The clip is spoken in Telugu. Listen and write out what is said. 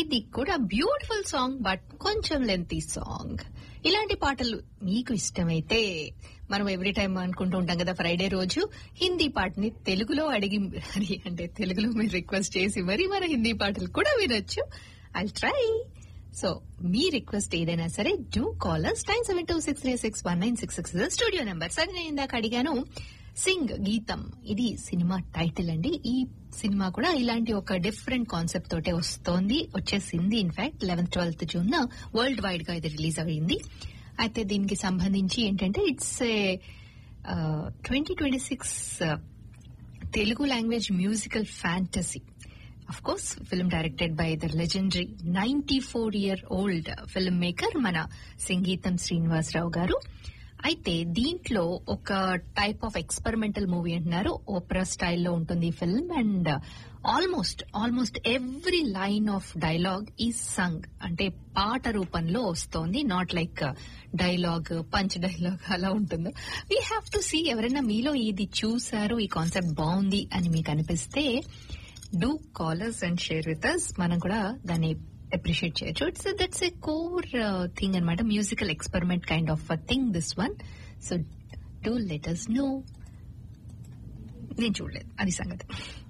ఇది కూడా బ్యూటిఫుల్ సాంగ్ బట్ కొంచెం లెంతీ సాంగ్ ఇలాంటి పాటలు మీకు ఇష్టమైతే మనం ఎవ్రీ టైం అనుకుంటూ ఉంటాం కదా ఫ్రైడే రోజు హిందీ పాటని తెలుగులో అడిగి మరి అంటే తెలుగులో మీరు రిక్వెస్ట్ చేసి మరి మన హిందీ పాటలు కూడా వినొచ్చు ఐ ట్రై సో మీ రిక్వెస్ట్ ఏదైనా సరే do callers nine seven two six three six one nine six six studio number సరే నేను ఇందాక అడిగాను సింగ్ గీతం ఇది సినిమా టైటిల్ అండి ఈ సినిమా కూడా ఇలాంటి ఒక డిఫరెంట్ కాన్సెప్ట్ తోటే వస్తోంది వచ్చేసింది in fact eleventh twelfth June world wide గా ఇది రిలీజ్ అయింది అయితే దీనికి సంబంధించి ఏంటంటే it's a twenty twenty six Telugu language musical fantasy of course film directed by the legendary ninety four year old film maker మన సంగీతం శ్రీనివాసరావు గారు అయితే దీంట్లో ఒక టైప్ ఆఫ్ ఎక్స్పెరిమెంటల్ మూవీ అంటున్నారు ఓపెరా స్టైల్లో ఉంటుంది film and almost almost every line of dialogue ఈ సంగ్ అంటే పాట రూపంలో వస్తోంది not like dialogue punch dialogue అలా ఉంటుందో వీ హ్యావ్ టు సీ ఎవరైనా మీలో ఇది చూసారు ఈ కాన్సెప్ట్ బాగుంది అని మీకు అనిపిస్తే do callers and share with us మనం కూడా దాన్ని అప్రిషియేట్ చేయొచ్చు it's that's a core thing అనమాట musical experiment kind of thing this one so do let us know నేను చూడలేదు అది సంగతి